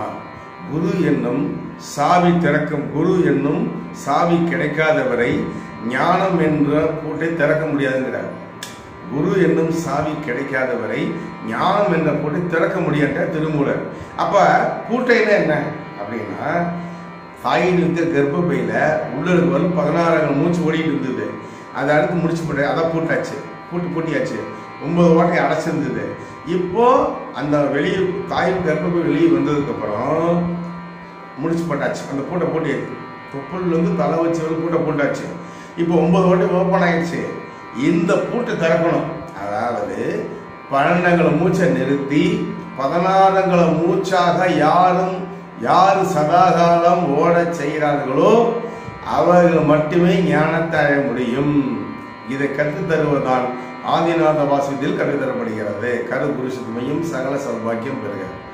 தெரியுமா குரு என்னும் சாவி திறக்கும் குரு என்னும் சாவி கிடைக்காதவரை ஞானம் என்ற பூட்டை திறக்க முடியாதுங்கிறார் குரு என்னும் சாவி கிடைக்காதவரை ஞானம் என்ற பூட்டை திறக்க முடியாட்ட திருமூலர் அப்ப பூட்டைன்னா என்ன அப்படின்னா தாயின் இருக்க கர்ப்பப்பையில உள்ளுக்கு வந்து பதினாறாயிரம் மூச்சு ஓடிட்டு இருந்தது அதை அடுத்து முடிச்சு போட்டு அதை பூட்டாச்சு பூட்டு பூட்டியாச்சு ஒன்பது ஓட்டை அடைச்சிருந்தது இப்போ அந்த வெளியே தாயின் கர்ப்பப்பை வெளியே வந்ததுக்கு அப்புறம் முடிச்சு போட்டாச்சு அந்த பூட்டை பூட்டியாச்சு தொப்புள் வந்து தலை வச்சு வந்து பூட்டை பூட்டாச்சு இப்போ ஒன்பது ஓட்டை ஓப்பன் ஆயிடுச்சு இந்த பூட்டை திறக்கணும் அதாவது பன்னெண்டுங்களை மூச்சை நிறுத்தி பதினாறுங்களை மூச்சாக யாரும் யார் சதாகாலம் ஓடச் செய்கிறார்களோ அவர்கள் மட்டுமே ஞானத்தை அடைய முடியும் இதை கற்றுத் தருவதால் ஆதிநாத வாசியத்தில் கற்றுத்தரப்படுகிறது கரு புருஷத்துமையும் சகல சௌபாக்கியம் பெறுகிறது